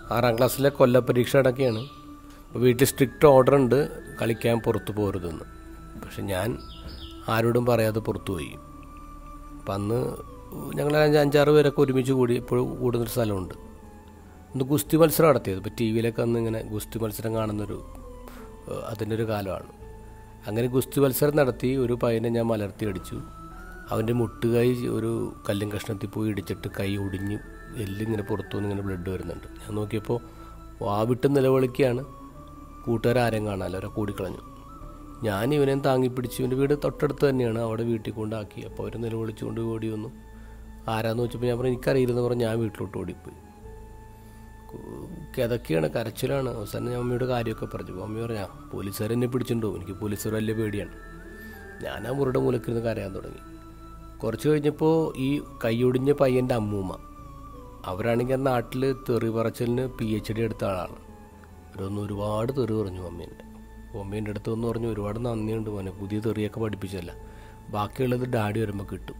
ആറാം ക്ലാസ്സിലെ കൊല്ലപ്പരീക്ഷ അടക്കെയാണ് അപ്പോൾ വീട്ടിൽ സ്ട്രിക്റ്റ് ഓർഡർ ഉണ്ട് കളിക്കാൻ പുറത്തു പോകരുതെന്ന് പക്ഷെ ഞാൻ ആരോടും പറയാതെ പുറത്തു പോയി അപ്പം അന്ന് ഞങ്ങൾ അഞ്ച് അഞ്ചാറ് പേരൊക്കെ ഒരുമിച്ച് കൂടി ഇപ്പോഴും കൂടുന്നൊരു സ്ഥലമുണ്ട് ഒന്ന് ഗുസ്തി മത്സരം നടത്തിയത് ഇപ്പോൾ ടി വിയിലൊക്കെ അന്ന് ഇങ്ങനെ ഗുസ്തി മത്സരം കാണുന്നൊരു ഏഹ്, അതിൻ്റെ ഒരു കാലമാണ് അങ്ങനെ ഗുസ്തി മത്സരം നടത്തി ഒരു പയ്യനെ ഞാൻ മലർത്തി അടിച്ചു അവൻ്റെ മുട്ടുകൈ ഒരു കല്ലും കഷ്ണത്തിൽ പോയി ഇടിച്ചിട്ട് കൈ ഒടിഞ്ഞ് എല്ലിങ്ങനെ പുറത്തു നിന്ന് ഇങ്ങനെ ബ്ലഡ് വരുന്നുണ്ട് ഞാൻ നോക്കിയപ്പോൾ വാവിട്ട് നിലവിളിക്കുകയാണ് കൂട്ടുകാരും കാണാമല്ലോ അവരെ കൂടിക്കളഞ്ഞു ഞാൻ ഇവനെ താങ്ങി പിടിച്ച് ഇവൻ്റെ വീട് തൊട്ടടുത്ത് തന്നെയാണ് അവിടെ വീട്ടിൽ കൊണ്ടാക്കി അപ്പോൾ അവർ നിലവിളിച്ചുകൊണ്ട് ഓടി വന്നു ആരാന്ന് വെച്ചപ്പോൾ ഞാൻ പറഞ്ഞു എനിക്കറിയില്ലെന്ന് പറഞ്ഞ് ഞാൻ വീട്ടിലോട്ട് ഓടിപ്പോയി കിതക്കുകയാണ് കരച്ചിലാണ് അവസാനം ഞാൻ അമ്മയോട് കാര്യമൊക്കെ പറഞ്ഞു അപ്പോൾ അമ്മ പറഞ്ഞാ പോലീസുകാർ എന്നെ പിടിച്ചിട്ടുണ്ടോ എനിക്ക് പോലീസുകാർ വലിയ പേടിയാണ് ഞാൻ ആ മുറിയുടെ മൂലക്കിരുന്ന് കരയാൻ തുടങ്ങി കുറച്ച് കഴിഞ്ഞപ്പോൾ ഈ കൈയൊടിഞ്ഞ പയ്യൻ്റെ അമ്മൂമ്മ അവരാണെങ്കിൽ ആ നാട്ടിൽ തെറി പറച്ചലിന് പി എച്ച് ഡി എടുത്ത ആളാണ് അവരൊന്ന് ഒരുപാട് തെറി പറഞ്ഞു അമ്മേൻ്റെ അമ്മേൻ്റെ അടുത്ത് വന്ന് പറഞ്ഞു ഒരുപാട് നന്ദിയുണ്ട് മോനെ പുതിയ തെറിയൊക്കെ പഠിപ്പിച്ചല്ല ബാക്കിയുള്ളത് ഡാഡി വരുമ്പോൾ കിട്ടും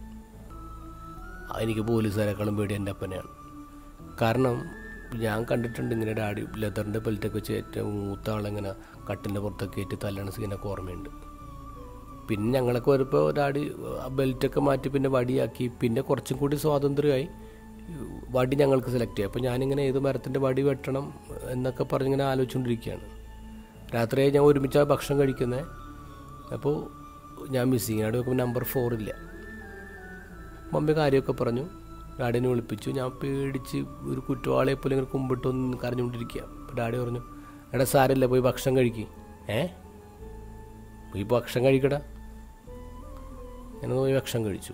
ആ, എനിക്ക് പോലീസുകാരെക്കാളും പേടി എൻ്റെ അപ്പനെയാണ് കാരണം ഞാൻ കണ്ടിട്ടുണ്ട് ഇങ്ങനെ ഡാഡി ലെതറിൻ്റെ ബെൽറ്റൊക്കെ വെച്ച് ഏറ്റവും മൂത്ത ആളിങ്ങനെ കട്ടിൻ്റെ പുറത്തൊക്കെ ഏറ്റ് തല്ലണ സീനൊക്കെ ഓർമ്മയുണ്ട് പിന്നെ ഞങ്ങളൊക്കെ വരുമ്പോൾ ഡാഡി ആ ബെൽറ്റൊക്കെ മാറ്റി പിന്നെ വടിയാക്കി പിന്നെ കുറച്ചും കൂടി സ്വാതന്ത്ര്യമായി വടി ഞങ്ങൾക്ക് സെലക്ട് ചെയ്യാം അപ്പോൾ ഞാനിങ്ങനെ ഏത് മരത്തിൻ്റെ വടി വെട്ടണം എന്നൊക്കെ പറഞ്ഞിങ്ങനെ ആലോചിച്ചുകൊണ്ടിരിക്കുകയാണ് രാത്രിയായി ഞാൻ ഒരുമിച്ചാണ് ഭക്ഷണം കഴിക്കുന്നത് അപ്പോൾ ഞാൻ മിസ്സിങ് അവിടെ നോക്കുമ്പോൾ നമ്പർ ഫോറില്ല മമ്മി കാര്യമൊക്കെ പറഞ്ഞു ഡാഡിനെ വിളിപ്പിച്ചു ഞാൻ പേടിച്ച് ഒരു കുറ്റവാളിയെ പോലെ ഇങ്ങനെ കുമ്പിട്ടൊന്ന് കരഞ്ഞുകൊണ്ടിരിക്കുക അപ്പോൾ ഡാഡി പറഞ്ഞു എടാ സാരമില്ല പോയി ഭക്ഷണം കഴിക്ക് ഏ പോയി ഭക്ഷണം കഴിക്കടാ ഞാൻ പോയി ഭക്ഷണം കഴിച്ചു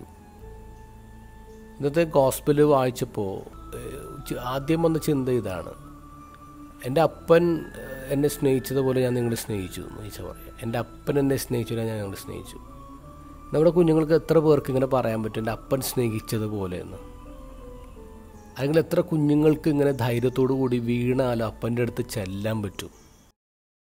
ഇന്നത്തെ ഗോസ്പല് വായിച്ചപ്പോൾ ഏഹ്, ചി- ആദ്യം വന്ന ചിന്ത ഇതാണ് എൻ്റെ അപ്പൻ ഏഹ്, എന്നെ സ്നേഹിച്ചതുപോലെ ഞാൻ നിങ്ങളെ സ്നേഹിച്ചു എന്ന് ഈശോ പറയാം എൻ്റെ അപ്പൻ എന്നെ സ്നേഹിച്ചില്ല ഞാൻ നിങ്ങളെ സ്നേഹിച്ചു നമ്മുടെ കുഞ്ഞുങ്ങൾക്ക് എത്ര പേർക്ക് ഇങ്ങനെ പറയാൻ പറ്റും എൻ്റെ അപ്പൻ സ്നേഹിച്ചതുപോലെ എന്ന് അല്ലെങ്കിൽ എത്ര കുഞ്ഞുങ്ങൾക്ക് ഇങ്ങനെ ധൈര്യത്തോടു കൂടി വീണാലും അപ്പൻ്റെ അടുത്ത് ചെല്ലാൻ പറ്റും